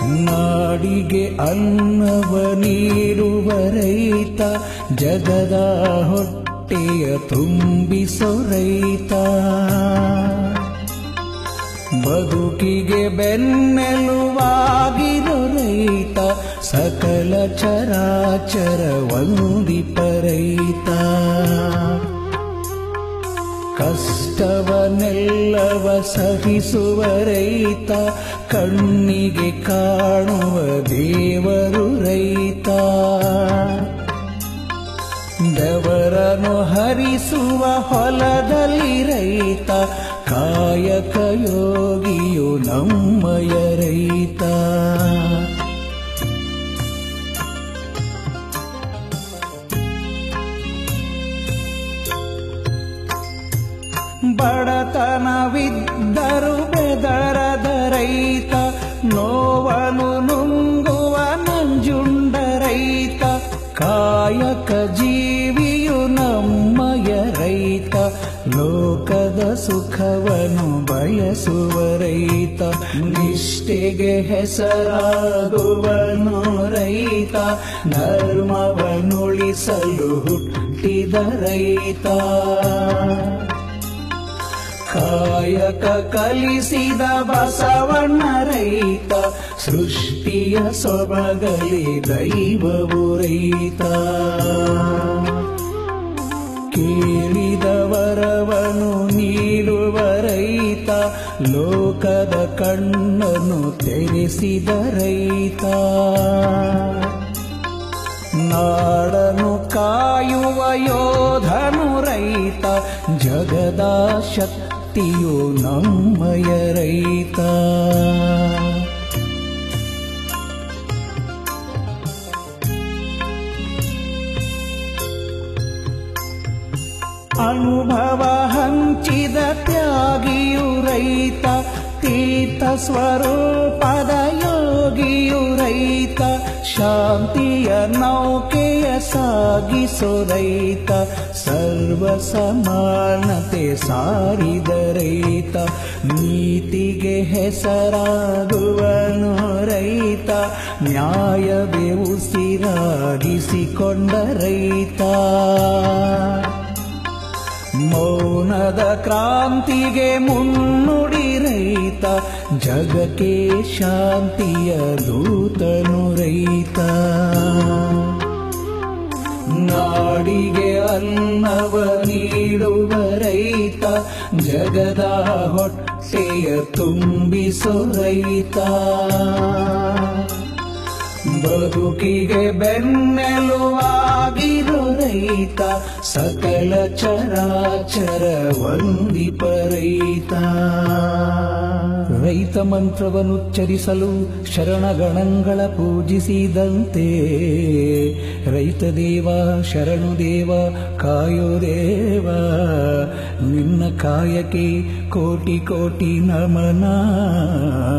ನಾಡಿಗೆ ಅನ್ನವ ನೀಡುವ ರೈತ ಜಗದ ಹೊಟ್ಟೆಯ ತುಂಬಿಸೋ ರೈತ ಬದುಕಿಗೆ ಬೆನ್ನೆಲುವಾಗಿರೋ ರೈತ ಸಕಲ ಚರಾಚರ ವಂದಿಪ ರೈತ ಕಷ್ಟವನ್ನೆಲ್ಲವ ಸಹಿಸುವ ರೈತ ಕಣ್ಣಿಗೆ ಕಾಣುವ ದೇವರು ರೈತ ಬೆವರನು ಹರಿಸುವ ಹೊಲದಲ್ಲಿ ರೈತ ಕಾಯಕ ಯೋಗಿಯು ನಮ್ಮಯ ರೈತ ಬಡತನವಿದ್ದರು ಬೆದರದ ರೈತ ನೋವನು ನುಂಗುವ ನಂಜುಂಡ ರೈತ ಕಾಯಕ ಜೀವಿಯು ನಮ್ಮಯ ರೈತ ಲೋಕದ ಸುಖವನು ಬಯಸುವ ರೈತ ನಿಷ್ಠೆಗೆ ಹೆಸರಾಗುವನು ರೈತ ಧರ್ಮವನುಳಿಸಲು ಹುಟ್ಟಿದ ರೈತ ಕಾಯಕ ಕಲಿಸಿದ ಬಸವಣ್ಣ ರೈತ ಸೃಷ್ಟಿಯ ಸೊಬಗಲಿ ದೈವವು ರೈತ ಕೇಳಿದ ವರವನು ನೀಡುವ ರೈತ ಲೋಕದ ಕಣ್ಣನ್ನು ತೆರೆಸಿದ ರೈತ ನಾಡನು ಕಾಯುವ ಯೋಧನು ರೈತ ಜಗದ ಶಕ್ತಿಯು ನಮ್ಮಯ ರೈತ ಅನುಭವ ಹಂಚಿದ ತ್ಯಾಗಿಯು ರೈತ ತೀರ್ಥ ಸ್ವರೂಪದ ಯೋಗಿಯು ರೈತ ಶಾಂತಿಯ ನೌಕೆಯ ಸಾಗಿಸೋ ರೈತ ಸರ್ವ ಸಮಾನತೆ ಸಾರಿದ ರೈತ ನೀತಿಗೆ ಹೆಸರಾಗುವನು ರೈತ ನ್ಯಾಯವೇ ಉಸಿರಾಗಿಸಿಕೊಂಡ ರೈತ ಮೌನದ ಕ್ರಾಂತಿಗೆ ಮುನ್ನುಡಿ ರೈತ ಜಗಕ್ಕೆ ಶಾಂತಿಯ ದೂತನು ರೈತ ನಾಡಿಗೆ ಅನ್ನವ ನೀಡುವ ರೈತ ಜಗದ ಹೊಟ್ಟೆಯ ತುಂಬಿಸೋ ರೈತ ಬದುಕಿಗೆ ಬೆನ್ನೆಲುವಾಗಿರು ರೈತ ಸಕಲ ಚರಾಚರ ವಂದಿಪ ರೈತ ರೈತ ಮಂತ್ರವನ್ನುಚ್ಚರಿಸಲು ಶರಣಗಣಗಳ ಪೂಜಿಸಿದಂತೆ ರೈತ ದೇವ ಶರಣು ದೇವ ಕಾಯೋ ದೇವ ನಿನ್ನ ಕಾಯಕ್ಕೆ ಕೋಟಿ ಕೋಟಿ ನಮನ